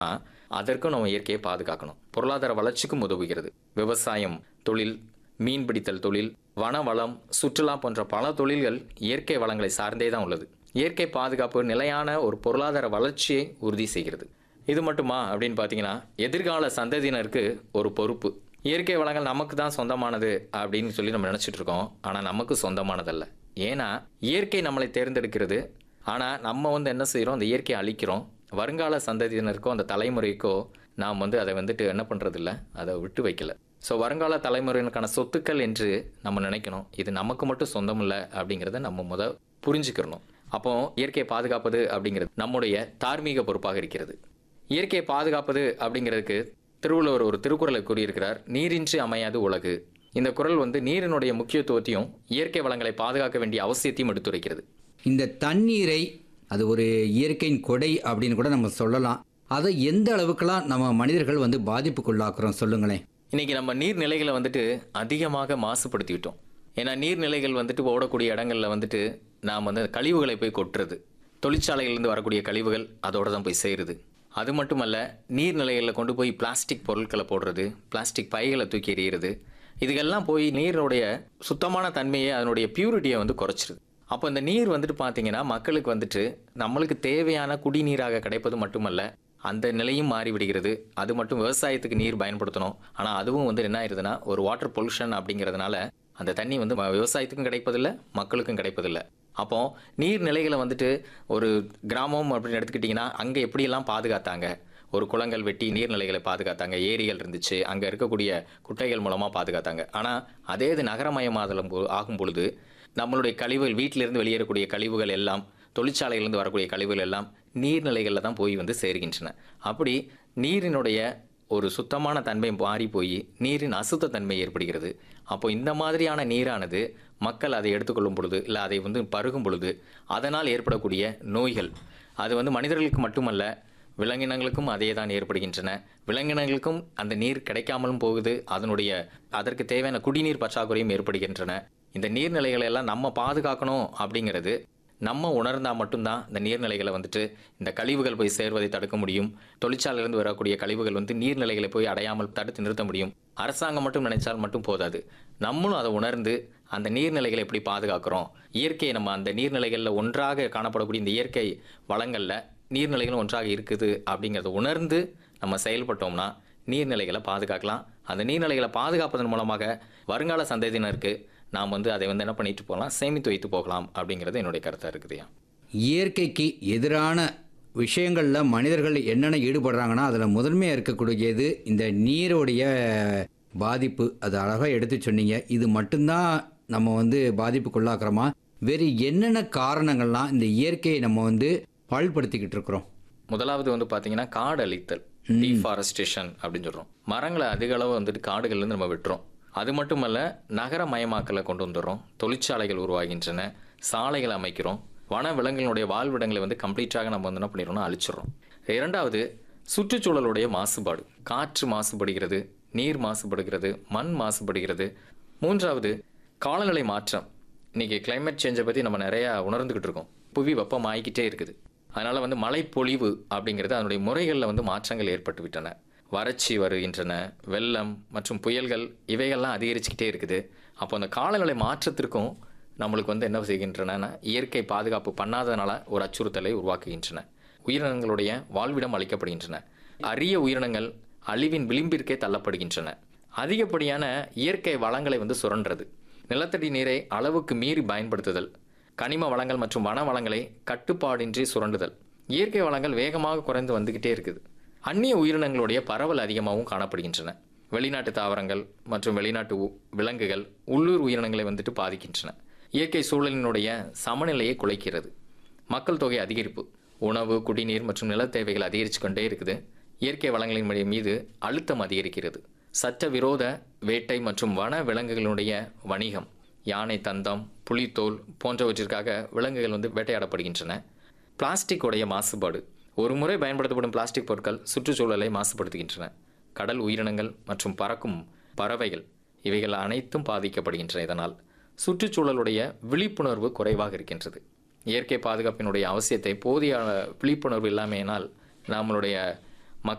அதற்கும் நம்ம இயற்கையை பாதுகாக்கணும் பொருளாதார வளர்ச்சிக்கும் உதவுகிறது விவசாயம் தொழில் மீன்பிடித்தல் தொழில் வனவளம் சுற்றுலா போன்ற பல தொழில்கள் இயற்கை வளங்களை சார்ந்தே தான் உள்ளது இயற்கை பாதுகாப்பு நிலையான ஒரு பொருளாதார வளர்ச்சியை உறுதி செய்கிறது இது மட்டுமா அப்படின்னு பார்த்தீங்கன்னா எதிர்கால சந்ததியினருக்கு ஒரு பொறுப்பு இயற்கை வளங்கள் நமக்கு தான் சொந்தமானது அப்படின்னு சொல்லி நம்ம நினச்சிட்டு இருக்கோம் ஆனால் நமக்கு சொந்தமானதல்ல ஏன்னா இயற்கை நம்மளை தேர்ந்தெடுக்கிறது ஆனால் நம்ம வந்து என்ன செய்கிறோம் அந்த இயற்கையை அழிக்கிறோம் வருங்கால சந்ததியினருக்கோ அந்த தலைமுறைக்கோ நாம் வந்து அதை வந்துட்டு என்ன பண்ணுறதில்ல அதை விட்டு வைக்கல ஸோ வருங்கால தலைமுறையினருக்கான சொத்துக்கள் என்று நம்ம நினைக்கணும் இது நமக்கு மட்டும் சொந்தம் இல்லை அப்படிங்கிறத நம்ம முத புரிஞ்சுக்கிறணும் அப்போ இயற்கையை பாதுகாப்பது அப்படிங்கிறது நம்முடைய தார்மீக பொறுப்பாக இருக்கிறது இயற்கையை பாதுகாப்பது அப்படிங்கிறதுக்கு திருவள்ளுவர் ஒரு திருக்குறளை கூறியிருக்கிறார் நீரின்றி அமையாது உலகு இந்த குறள் வந்து நீரினுடைய முக்கியத்துவத்தையும் இயற்கை வளங்களை பாதுகாக்க வேண்டிய அவசியத்தையும் எடுத்துரைக்கிறது இந்த தண்ணீரை அது ஒரு இயற்கையின் கொடை அப்படின்னு கூட நம்ம சொல்லலாம் அதை எந்த அளவுக்குலாம் நம்ம மனிதர்கள் வந்து பாதிப்புக்குள்ளாக்குறோம் சொல்லுங்களேன் இன்னைக்கு நம்ம நீர்நிலைகளை வந்துட்டு அதிகமாக மாசுபடுத்தி விட்டோம் ஏன்னா நீர்நிலைகள் வந்துட்டு ஓடக்கூடிய இடங்கள்ல வந்துட்டு நாம் வந்து கழிவுகளை போய் கொட்டுறது தொழிற்சாலைகள்லேருந்து வரக்கூடிய கழிவுகள் அதோட தான் போய் சேருது அது மட்டுமல்ல நீர்நிலைகளில் கொண்டு போய் பிளாஸ்டிக் பொருட்களை போடுறது பிளாஸ்டிக் பைகளை தூக்கி எறிகிறது இதுக்கெல்லாம் போய் நீருடைய சுத்தமான தன்மையை அதனுடைய பியூரிட்டியை வந்து குறைச்சிருது அப்போ இந்த நீர் வந்துட்டு பார்த்தீங்கன்னா மக்களுக்கு வந்துட்டு நம்மளுக்கு தேவையான குடிநீராக கிடைப்பது மட்டுமல்ல அந்த நிலையும் மாறிவிடுகிறது அது மட்டும் விவசாயத்துக்கு நீர் பயன்படுத்தணும் ஆனால் அதுவும் வந்து என்ன ஆயிருதுன்னா ஒரு வாட்டர் பொல்யூஷன் அப்படிங்கிறதுனால அந்த தண்ணி வந்து ம- விவசாயத்துக்கும் கிடைப்பதில்லை மக்களுக்கும் கிடைப்பதில்லை அப்போ நீர்நிலைகளை வந்துட்டு ஒரு கிராமம் அப்படின்னு எடுத்துக்கிட்டிங்கன்னா அங்கே எப்படியெல்லாம் பாதுகாத்தாங்க ஒரு குளங்கள் வெட்டி நீர்நிலைகளை பாதுகாத்தாங்க ஏரிகள் இருந்துச்சு அங்கே இருக்கக்கூடிய குட்டைகள் மூலமாக பாதுகாத்தாங்க ஆனால் அதே இது நகரமயமாதலும் போ- ஆகும் பொழுது நம்மளுடைய கழிவுகள் வீட்டிலிருந்து வெளியேறக்கூடிய கழிவுகள் எல்லாம் தொழிற்சாலையிலிருந்து வரக்கூடிய கழிவுகள் எல்லாம் நீர்நிலைகளில் தான் போய் வந்து சேர்கின்றன அப்படி நீரினுடைய ஒரு சுத்தமான தன்மை மாறி போய் நீரின் அசுத்த தன்மை ஏற்படுகிறது அப்போ இந்த மாதிரியான நீரானது மக்கள் அதை எடுத்துக்கொள்ளும் பொழுது இல்லை அதை வந்து பருகும் பொழுது அதனால் ஏற்படக்கூடிய நோய்கள் அது வந்து மனிதர்களுக்கு மட்டுமல்ல விலங்கினங்களுக்கும் அதே தான் ஏற்படுகின்றன விலங்கினங்களுக்கும் அந்த நீர் கிடைக்காமலும் போகுது அதனுடைய அதற்கு தேவையான குடிநீர் பற்றாக்குறையும் ஏற்படுகின்றன இந்த நீர்நிலைகளை எல்லாம் நம்ம பாதுகாக்கணும் அப்படிங்கிறது நம்ம உணர்ந்தால் மட்டும்தான் இந்த நீர்நிலைகளை வந்துட்டு இந்த கழிவுகள் போய் சேர்வதை தடுக்க முடியும் தொழிற்சாலையிலிருந்து வரக்கூடிய கழிவுகள் வந்து நீர்நிலைகளை போய் அடையாமல் தடுத்து நிறுத்த முடியும் அரசாங்கம் மட்டும் நினைச்சால் மட்டும் போதாது நம்மளும் அதை உணர்ந்து அந்த நீர்நிலைகளை எப்படி பாதுகாக்கிறோம் இயற்கையை நம்ம அந்த நீர்நிலைகளில் ஒன்றாக காணப்படக்கூடிய இந்த இயற்கை வளங்களில் நீர்நிலைகளும் ஒன்றாக இருக்குது அப்படிங்கிறத உணர்ந்து நம்ம செயல்பட்டோம்னா நீர்நிலைகளை பாதுகாக்கலாம் அந்த நீர்நிலைகளை பாதுகாப்பதன் மூலமாக வருங்கால சந்ததியினருக்கு நாம் வந்து அதை வந்து என்ன பண்ணிட்டு போகலாம் சேமித்து வைத்து போகலாம் அப்படிங்கிறது என்னுடைய கருத்தாக இருக்குதுயா இயற்கைக்கு எதிரான விஷயங்களில் மனிதர்கள் என்னென்ன ஈடுபடுறாங்கன்னா அதில் முதன்மையாக இருக்கக்கூடியது இந்த நீருடைய பாதிப்பு அது அழகாக எடுத்து சொன்னீங்க இது மட்டும்தான் நம்ம வந்து பாதிப்புக்குள்ளாக்குறோமா வேறு என்னென்ன காரணங்கள்லாம் இந்த இயற்கையை நம்ம வந்து பாழ்படுத்திக்கிட்டு இருக்கிறோம் முதலாவது வந்து பார்த்தீங்கன்னா காடு அழித்தல் டீஃபாரஸ்டேஷன் அப்படின்னு சொல்கிறோம் மரங்களை அதிக அளவு வந்துட்டு காடுகள்லேருந்து நம்ம வெட்டுறோம் அது மட்டுமல்ல நகரமயமாக்கலை கொண்டு வந்துடுறோம் தொழிற்சாலைகள் உருவாகின்றன சாலைகள் அமைக்கிறோம் வன விலங்குகளுடைய வாழ்விடங்களை வந்து கம்ப்ளீட்டாக நம்ம வந்து என்ன பண்ணிடுறோம்னா அழிச்சிடுறோம் இரண்டாவது சுற்றுச்சூழலுடைய மாசுபாடு காற்று மாசுபடுகிறது நீர் மாசுபடுகிறது மண் மாசுபடுகிறது மூன்றாவது காலநிலை மாற்றம் இன்னைக்கு கிளைமேட் சேஞ்சை பற்றி நம்ம நிறையா உணர்ந்துக்கிட்டு இருக்கோம் புவி வெப்பமாகிக்கிட்டே இருக்குது அதனால் வந்து மழைப்பொழிவு அப்படிங்கிறது அதனுடைய முறைகளில் வந்து மாற்றங்கள் ஏற்பட்டு விட்டன வறட்சி வருகின்றன வெள்ளம் மற்றும் புயல்கள் இவைகள்லாம் அதிகரிச்சுக்கிட்டே இருக்குது அப்போ அந்த காலநிலை மாற்றத்திற்கும் நம்மளுக்கு வந்து என்ன செய்கின்றன இயற்கை பாதுகாப்பு பண்ணாதனால ஒரு அச்சுறுத்தலை உருவாக்குகின்றன உயிரினங்களுடைய வாழ்விடம் அளிக்கப்படுகின்றன அரிய உயிரினங்கள் அழிவின் விளிம்பிற்கே தள்ளப்படுகின்றன அதிகப்படியான இயற்கை வளங்களை வந்து சுரண்டுறது நிலத்தடி நீரை அளவுக்கு மீறி பயன்படுத்துதல் கனிம வளங்கள் மற்றும் வன வளங்களை கட்டுப்பாடின்றி சுரண்டுதல் இயற்கை வளங்கள் வேகமாக குறைந்து வந்துக்கிட்டே இருக்குது அந்நிய உயிரினங்களுடைய பரவல் அதிகமாகவும் காணப்படுகின்றன வெளிநாட்டு தாவரங்கள் மற்றும் வெளிநாட்டு உ- விலங்குகள் உள்ளூர் உயிரினங்களை வந்துட்டு பாதிக்கின்றன இயற்கை சூழலினுடைய சமநிலையை குலைக்கிறது மக்கள் தொகை அதிகரிப்பு உணவு குடிநீர் மற்றும் நிலத் தேவைகள் அதிகரித்து கொண்டே இருக்குது இயற்கை வளங்களின் மீ- மீது அழுத்தம் அதிகரிக்கிறது சட்டவிரோத வேட்டை மற்றும் வன விலங்குகளுடைய வணிகம் யானை தந்தம் புலித்தோல் போன்றவற்றிற்காக விலங்குகள் வந்து வேட்டையாடப்படுகின்றன பிளாஸ்டிக் உடைய மாசுபாடு ஒரு முறை பயன்படுத்தப்படும் பிளாஸ்டிக் பொருட்கள் சுற்றுச்சூழலை மாசுபடுத்துகின்றன கடல் உயிரினங்கள் மற்றும் பறக்கும் பறவைகள் இவைகள் அனைத்தும் பாதிக்கப்படுகின்றன இதனால் சுற்றுச்சூழலுடைய விழிப்புணர்வு குறைவாக இருக்கின்றது இயற்கை பாதுகாப்பினுடைய அவசியத்தை போதிய விழிப்புணர்வு இல்லாமையினால் நம்மளுடைய